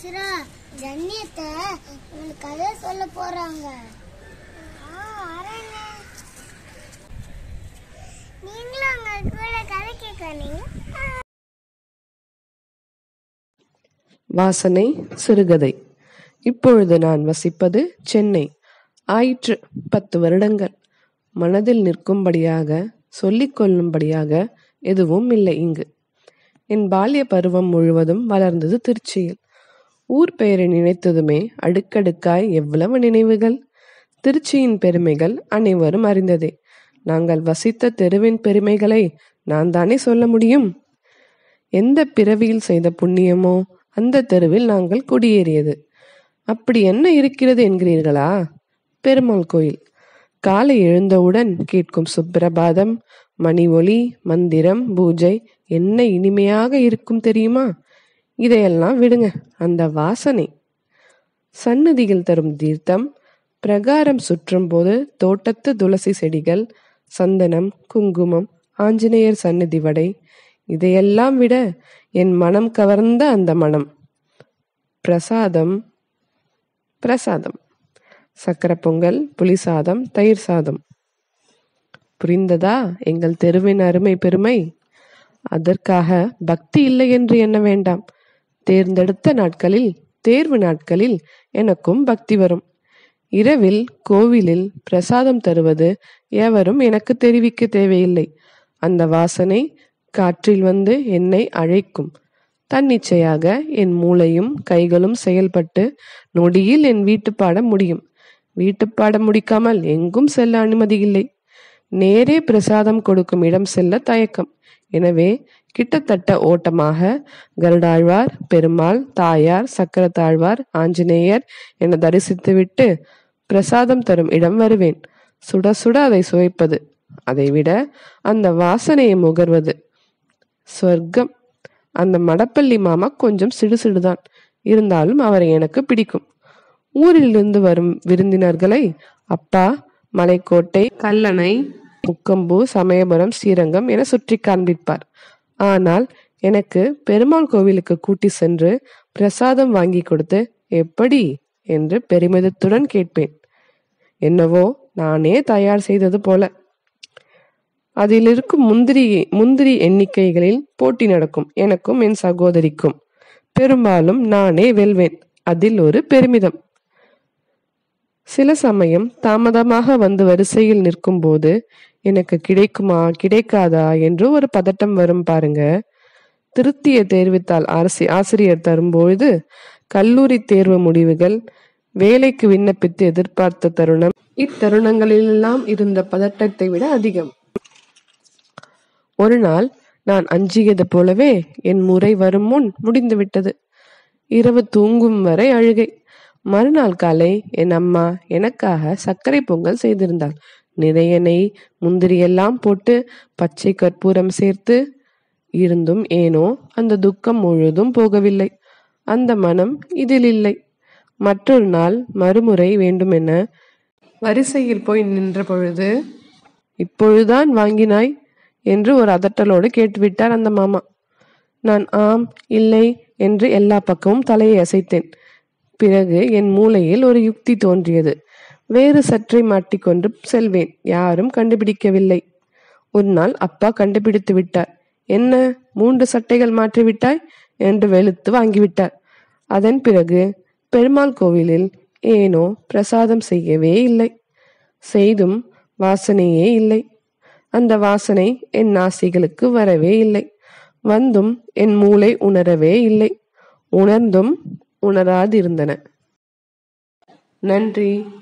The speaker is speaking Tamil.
சிரா ஜன்னியத்தை உங்களுக்கு கதை சொல்ல போறாங்க நீங்களும் உங்க கூட கதை கேட்க வாசனை சிறுகதை இப்பொழுது நான் வசிப்பது சென்னை ஆயிற்று பத்து வருடங்கள் மனதில் நிற்கும்படியாக சொல்லிக் கொள்ளும்படியாக எதுவும் இல்லை இங்கு என் பால்ய பருவம் முழுவதும் வளர்ந்தது திருச்சியில் ஊர் பெயரை நினைத்ததுமே அடுக்கடுக்காய் எவ்வளவு நினைவுகள் திருச்சியின் பெருமைகள் அனைவரும் அறிந்ததே நாங்கள் வசித்த தெருவின் பெருமைகளை நான் தானே சொல்ல முடியும் எந்த பிறவியில் செய்த புண்ணியமோ அந்த தெருவில் நாங்கள் குடியேறியது அப்படி என்ன இருக்கிறது என்கிறீர்களா பெருமாள் கோயில் காலை எழுந்தவுடன் கேட்கும் சுப்பிரபாதம் மணி ஒலி மந்திரம் பூஜை என்ன இனிமையாக இருக்கும் தெரியுமா இதையெல்லாம் விடுங்க அந்த வாசனை சன்னதியில் தரும் தீர்த்தம் பிரகாரம் சுற்றும் போது தோட்டத்து துளசி செடிகள் சந்தனம் குங்குமம் ஆஞ்சநேயர் சன்னதி வடை இதையெல்லாம் விட என் மனம் கவர்ந்த அந்த மனம் பிரசாதம் பிரசாதம் சக்கரை பொங்கல் புளி சாதம் தயிர் சாதம் புரிந்ததா எங்கள் தெருவின் அருமை பெருமை அதற்காக பக்தி இல்லை என்று எண்ண வேண்டாம் தேர்ந்தெடுத்த நாட்களில் தேர்வு நாட்களில் எனக்கும் பக்தி வரும் இரவில் கோவிலில் பிரசாதம் தருவது எவரும் எனக்கு தெரிவிக்க தேவையில்லை அந்த வாசனை காற்றில் வந்து என்னை அழைக்கும் தன்னிச்சையாக என் மூளையும் கைகளும் செயல்பட்டு நொடியில் என் வீட்டுப்பாடம் முடியும் வீட்டுப்பாடம் முடிக்காமல் எங்கும் செல்ல அனுமதி இல்லை நேரே பிரசாதம் கொடுக்கும் இடம் செல்ல தயக்கம் எனவே கிட்டத்தட்ட ஓட்டமாக கருடாழ்வார் பெருமாள் தாயார் சக்கரத்தாழ்வார் ஆஞ்சநேயர் என தரிசித்துவிட்டு பிரசாதம் தரும் இடம் வருவேன் சுட சுட அதை சுவைப்பது அதைவிட அந்த வாசனையை முகர்வது சொர்க்கம் அந்த மடப்பள்ளி மாமா கொஞ்சம் சிடுசிடுதான் இருந்தாலும் அவரை எனக்கு பிடிக்கும் ஊரிலிருந்து வரும் விருந்தினர்களை அப்பா மலைக்கோட்டை கல்லணை முக்கம்பு சமயபுரம் ஸ்ரீரங்கம் என சுற்றி காண்பிப்பார் ஆனால் எனக்கு பெருமாள் கோவிலுக்கு கூட்டி சென்று பிரசாதம் வாங்கி கொடுத்து எப்படி என்று பெருமிதத்துடன் கேட்பேன் என்னவோ நானே தயார் செய்தது போல அதில் இருக்கும் முந்திரி முந்திரி எண்ணிக்கைகளில் போட்டி நடக்கும் எனக்கும் என் சகோதரிக்கும் பெரும்பாலும் நானே வெல்வேன் அதில் ஒரு பெருமிதம் சில சமயம் தாமதமாக வந்து வரிசையில் நிற்கும் போது எனக்கு கிடைக்குமா கிடைக்காதா என்று ஒரு பதட்டம் வரும் பாருங்க திருத்திய தேர்வுத்தாள் அரசி ஆசிரியர் தரும்பொழுது கல்லூரி தேர்வு முடிவுகள் வேலைக்கு விண்ணப்பித்து எதிர்பார்த்த தருணம் இத்தருணங்களிலெல்லாம் இருந்த பதட்டத்தை விட அதிகம் ஒரு நாள் நான் அஞ்சியது போலவே என் முறை வரும் முன் முடிந்துவிட்டது இரவு தூங்கும் வரை அழுகை மறுநாள் காலை என் அம்மா எனக்காக சர்க்கரை பொங்கல் செய்திருந்தாள் நிறைய நெய் முந்திரி எல்லாம் போட்டு பச்சை கற்பூரம் சேர்த்து இருந்தும் ஏனோ அந்த துக்கம் முழுதும் போகவில்லை அந்த மனம் இதில் இல்லை மற்றொரு நாள் மறுமுறை வேண்டுமென வரிசையில் போய் நின்ற பொழுது இப்பொழுதுதான் வாங்கினாய் என்று ஒரு அதட்டலோடு கேட்டுவிட்டார் அந்த மாமா நான் ஆம் இல்லை என்று எல்லா பக்கமும் தலையை அசைத்தேன் பிறகு என் மூளையில் ஒரு யுக்தி தோன்றியது வேறு சற்றை மாட்டிக்கொண்டு செல்வேன் யாரும் கண்டுபிடிக்கவில்லை ஒரு நாள் அப்பா கண்டுபிடித்து விட்டார் என்ன மூன்று சட்டைகள் மாற்றிவிட்டாய் என்று வெளுத்து வாங்கிவிட்டார் அதன் பிறகு பெருமாள் கோவிலில் ஏனோ பிரசாதம் செய்யவே இல்லை செய்தும் வாசனையே இல்லை அந்த வாசனை என் நாசிகளுக்கு வரவே இல்லை வந்தும் என் மூளை உணரவே இல்லை உணர்ந்தும் உணராதிருந்தன நன்றி